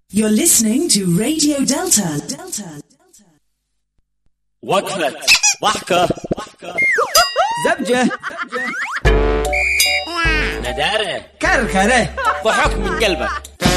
You're listening to Radio Delta. Delta. وقفة ضحكة زبجة ندارة كركرة ضحك من قلبك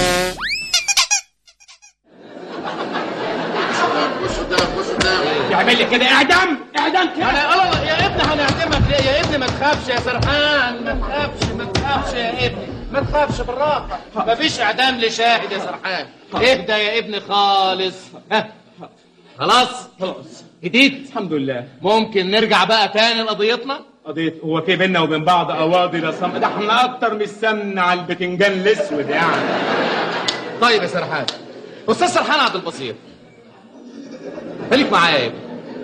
يعمل لي كده اعدام اعدام كده انا الله يا ابني هنعدمك ليه يا ابني ما تخافش يا سرحان ما تخافش ما تخافش يا ابني ما تخافش بالراحه مفيش اعدام لشاهد يا سرحان اهدى يا ابني خالص ها خلاص خلاص جديد الحمد لله ممكن نرجع بقى تاني لقضيتنا قضية هو في بينا وبين بعض قواضي لا صم ده احنا اكتر من السمن على البتنجان الاسود يعني طيب يا سرحان استاذ سرحان عبد البصير خليك معايا يا ابني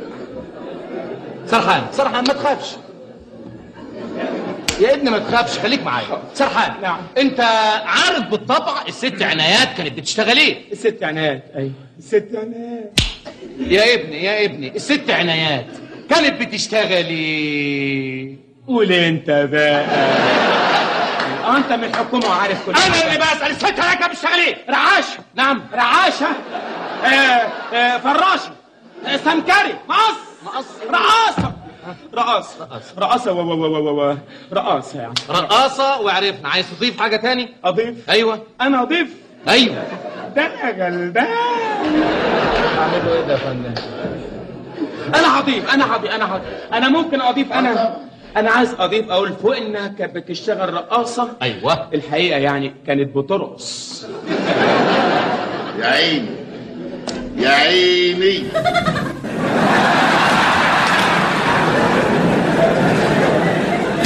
سرحان سرحان ما تخافش يا ابني ما تخافش خليك معايا سرحان نعم. انت عارف بالطبع الست عنايات كانت بتشتغل ايه الست عنايات ايوه الست عنايات يا ابني يا ابني الست عنايات كانت بتشتغل ايه قول انت بقى اه انت من الحكومه وعارف كل انا حاجة. اللي بسال الست عنايات كانت بتشتغل ايه رعاش نعم رعاشة آه آه فراشة آه سمكري مقص مقص رقاصة رقاصة رقاصة و و و و و رقاصة يعني رقاصه وعرفنا عايز تضيف حاجه تاني أضيف ايوه أنا أضيف ايوه ده يا جلدان اعملوا ايه ده يا فندم أنا هضيف أنا هضيف أنا هضيف أنا ممكن أضيف أنا أنا عايز أضيف أقول فوق إنها كانت بتشتغل رقاصة ايوه الحقيقة يعني كانت بترقص يا عيني يا عيني